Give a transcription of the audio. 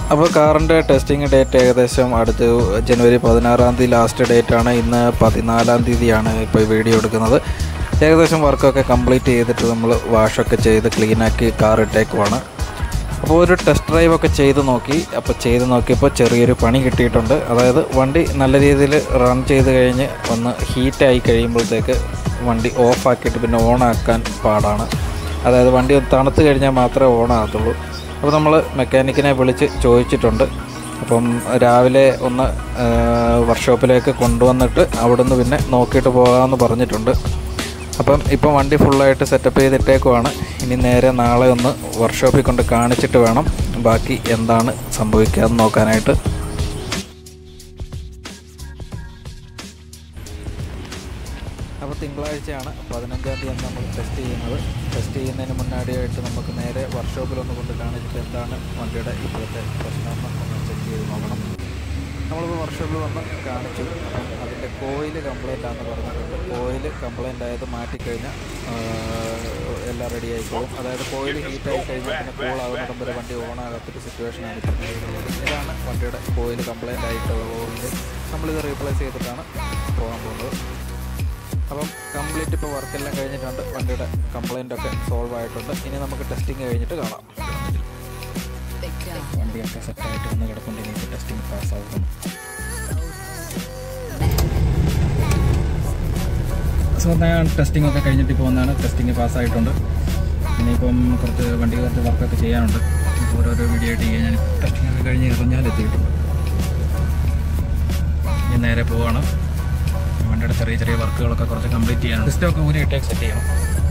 അപ്പോൾ കാറിൻ്റെ testing date ഏകദേശം അടുത്ത് ജനുവരി പതിനാറാം തീയതി ലാസ്റ്റ് ഡേറ്റ് ആണ് ഇന്ന് പതിനാലാം തീയതിയാണ് ഇപ്പോൾ ഈ വീഡിയോ എടുക്കുന്നത് ഏകദേശം വർക്കൊക്കെ കംപ്ലീറ്റ് ചെയ്തിട്ട് നമ്മൾ വാഷൊക്കെ ചെയ്ത് ക്ലീനാക്കി കാർ ഇട്ടേക്കുവാണ് അപ്പോൾ ഒരു ടെസ്റ്റ് ഡ്രൈവ് ഒക്കെ ചെയ്ത് നോക്കി അപ്പോൾ ചെയ്ത് നോക്കിയപ്പോൾ ചെറിയൊരു പണി കിട്ടിയിട്ടുണ്ട് അതായത് വണ്ടി നല്ല രീതിയിൽ റൺ ചെയ്ത് കഴിഞ്ഞ് ഒന്ന് ഹീറ്റായി കഴിയുമ്പോഴത്തേക്ക് വണ്ടി ഓഫാക്കിയിട്ട് പിന്നെ ഓണാക്കാൻ പാടാണ് അതായത് വണ്ടി ഒന്ന് തണുത്ത് കഴിഞ്ഞാൽ മാത്രമേ ഓണാകത്തുള്ളൂ അപ്പോൾ നമ്മൾ മെക്കാനിക്കിനെ വിളിച്ച് ചോദിച്ചിട്ടുണ്ട് അപ്പം രാവിലെ ഒന്ന് വർക്ക്ഷോപ്പിലേക്ക് കൊണ്ടുവന്നിട്ട് അവിടുന്ന് പിന്നെ നോക്കിയിട്ട് പോകാമെന്ന് പറഞ്ഞിട്ടുണ്ട് അപ്പം ഇപ്പം വണ്ടി ഫുള്ളായിട്ട് സെറ്റപ്പ് ചെയ്തിട്ടേക്കുവാണ് ഇനി നേരെ നാളെ ഒന്ന് വർക്ക്ഷോപ്പിൽ കൊണ്ട് കാണിച്ചിട്ട് വേണം ബാക്കി എന്താണ് സംഭവിക്കുക എന്ന് നോക്കാനായിട്ട് അപ്പോൾ തിങ്കളാഴ്ചയാണ് പതിനഞ്ചാം തീയതി നമ്മൾ ടെസ്റ്റ് ചെയ്യുന്നത് ടെസ്റ്റ് ചെയ്യുന്നതിന് മുന്നാടിയായിട്ട് നമുക്ക് നേരെ വർക്ക്ഷോപ്പിലൊന്ന് കൊണ്ട് കാണിച്ചിട്ട് എന്താണ് വണ്ടിയുടെ ഇപ്പോഴത്തെ പ്രശ്നമെന്ന് ഒന്ന് ചെക്ക് ചെയ്ത് നോക്കണം നമ്മളിപ്പോൾ വർക്ക്ഷോപ്പിൽ വന്ന് കാണിച്ചു അപ്പം അതിൻ്റെ കോയിൽ കംപ്ലൈൻ്റ് ആണെന്ന് പറഞ്ഞിട്ടുണ്ട് കോയിൽ കംപ്ലൈൻ്റ് ആയത് മാറ്റിക്കഴിഞ്ഞാൽ എല്ലാം റെഡി ആയിക്കോളും അതായത് കോയിൽ ഹീറ്റായി കഴിഞ്ഞാൽ പിന്നെ കൂൾ ആകുന്നിടം വരെ വണ്ടി ഓൺ ആകാത്തൊരു സിറ്റുവേഷനാണ് ഇപ്പോൾ നിലവിലുള്ളത് ഇതാണ് വണ്ടിയുടെ കോയിൽ കംപ്ലൈൻ്റ് ആയിട്ടുള്ള ഓയിൽ നമ്മളിത് റീപ്ലേസ് ചെയ്തിട്ടാണ് പോകാൻ പോകുന്നത് അപ്പം കംപ്ലീറ്റ് ഇപ്പോൾ വർക്കെല്ലാം കഴിഞ്ഞിട്ടുണ്ട് വണ്ടിയുടെ കംപ്ലൈൻ്റ് ഒക്കെ സോൾവ് ആയിട്ടുണ്ട് ഇനി നമുക്ക് ടെസ്റ്റിംഗ് കഴിഞ്ഞിട്ട് കാണാം വണ്ടിയൊക്കെ സെറ്റായിട്ട് വന്ന് കിടപ്പുണ്ട് ഇനി ടെസ്റ്റിംഗ് പാസ്സാകും സോ ഞാൻ ടെസ്റ്റിംഗ് ഒക്കെ കഴിഞ്ഞിട്ട് ഇപ്പോൾ വന്നാണ് ടെസ്റ്റിംഗ് പാസ്സായിട്ടുണ്ട് ഇനിയിപ്പം കുറച്ച് വണ്ടി കുറച്ച് വർക്കൊക്കെ ചെയ്യാനുണ്ട് ഇപ്പോൾ ഓരോരോ വീഡിയോ ആയിട്ട് ചെയ്യാൻ ഞാൻ ടെസ്റ്റിംഗ് ഒക്കെ കഴിഞ്ഞ് ഇറങ്ങാനെത്തിയിട്ടുണ്ട് ഇനി നേരെ പോവാണ് വണ്ടിയുടെ ചെറിയ ചെറിയ വർക്കുകളൊക്കെ കുറച്ച് കംപ്ലീറ്റ് ചെയ്യാനുണ്ട് സിസ്റ്റം ഒക്കെ ഊരി ഇട്ടേക്ക് സെറ്റ് ചെയ്യണം